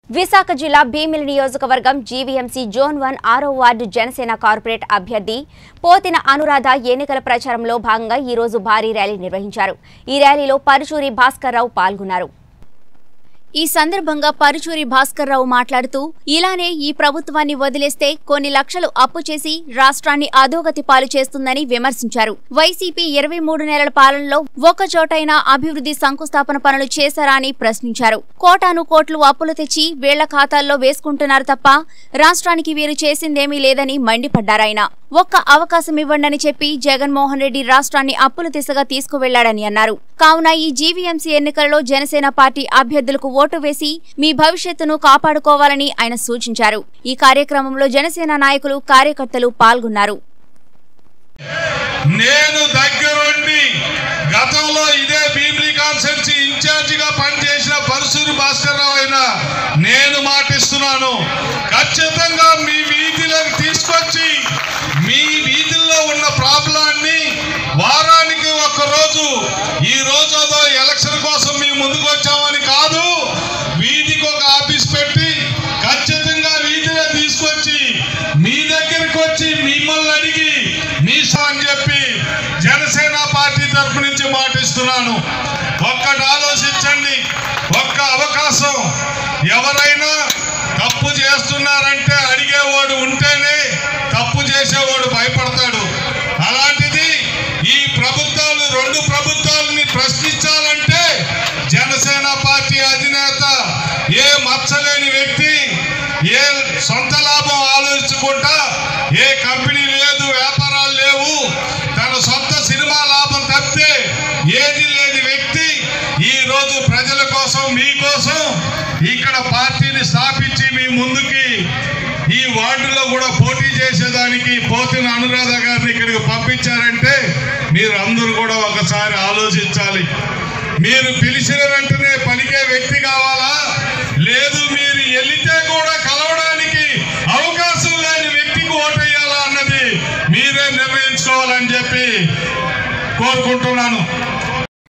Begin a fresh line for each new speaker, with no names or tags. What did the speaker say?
విశాఖ జిల్లా భీమిలి నియోజకవర్గం GVMC zone one ఆరో వార్డు జనసేన కార్పొరేట్ అభ్యర్థి పోతిన అనురాధ ఎన్నికల ప్రచారంలో భాగంగా ఈ రోజు భారీ ర్యాలీ నిర్వహించారు ఈ ర్యాలీలో పరుచూరి భాస్కర్రావు పాల్గొన్నారు ఈ సందర్భంగా పరుచూరి భాస్కర్రావు మాట్లాడుతూ ఇలానే ఈ ప్రభుత్వాన్ని వదిలేస్తే కొన్ని లక్షలు అప్పు చేసి రాష్ట్రాన్ని అధోగతి పాలు చేస్తుందని విమర్శించారు వైసీపీ ఇరవై మూడు నెలల పాలనలో ఒక్క చోటైనా అభివృద్ధి శంకుస్థాపన పనులు చేశారా అని ప్రశ్నించారు కోటాను కోట్లు అప్పులు తెచ్చి వేళ్ల ఖాతాల్లో వేసుకుంటున్నారు తప్ప రాష్ట్రానికి వీరు చేసిందేమీ లేదని మండిపడ్డారాయన ఒక్క అవకాశం ఇవ్వండని చెప్పి జగన్మోహన్ రెడ్డి రాష్ట్రాన్ని అప్పుల దిశగా తీసుకువెళ్లాడని అన్నారు కావున ఈ జీవీఎంసీ ఎన్నికలలో జనసేన పార్టీ అభ్యర్థులకు ఓటు వేసి మీ భవిష్యత్తును కాపాడుకోవాలని ఆయన సూచించారు ఈ కార్యక్రమంలో జనసేన నాయకులు కార్యకర్తలు పాల్గొన్నారు
నేను దగ్గరుండి గతంలో ఇదే భీమిలి కాన్సెన్సీ ఇన్ఛార్జిగా పనిచేసిన పరశూరి భాస్కర్రావు అయినా నేను మాటిస్తున్నాను ఖచ్చితంగా మీ వీధిలోకి తీసుకొచ్చి మీ వీధుల్లో ఉన్న ప్రాబ్లాన్ని వారానికి ఒక్క రోజు ఈ రోజు అదో ఎలక్షన్ కోసం మీ ముందుకు వచ్చామని కాదు వీధికి ఒక ఆఫీస్ పెట్టి ఖచ్చితంగా వీధిలో తీసుకొచ్చి మీ దగ్గరికి వచ్చి మిమ్మల్ని అడిగి మీ స- అని చెప్పి జనసేన పార్టీ తరపు నుంచి మాటిస్తున్నాను ఒక్కటి ఆలోచించండి ఒక్క అవకాశం ఎవరైనా తప్పు చేస్తున్నారంటే అడిగేవాడు ఉంటేనే తప్పు చేసేవాడు భయపడతాడు అలాంటిది ఈ ప్రభుత్వాలు రెండు ప్రభుత్వాలని ప్రశ్నించాలంటే జనసేన పార్టీ అధినేత ఏ మచ్చలేని వ్యక్తి ఏ సొంత లాభం ఆలోచించుకుంటా ఏ కంపెనీ లేదు వ్యాపారాలు లేవు తన సొంత సినిమా లాభం తప్పితే ఏది లేని వ్యక్తి ఈ రోజు ప్రజల కోసం మీకోసం ఇక్కడ పార్టీని స్థాపించి మీ ముందుకి ఈ వార్డులో కూడా పోటీ చేసేదానికి పోతిన అనురాధ గారిని ఇక్కడికి పంపించారంటే మీరు అందరూ కూడా ఒకసారి ఆలోచించాలి మీరు పిలిచిన వెంటనే పలికే వ్యక్తి కావాలా లేదు మీరు వెళితే కూడా కలవడానికి అవకాశం లేని వ్యక్తికి ఓటేయాలా అన్నది మీరే నిర్ణయించుకోవాలని చెప్పి కోరుకుంటున్నాను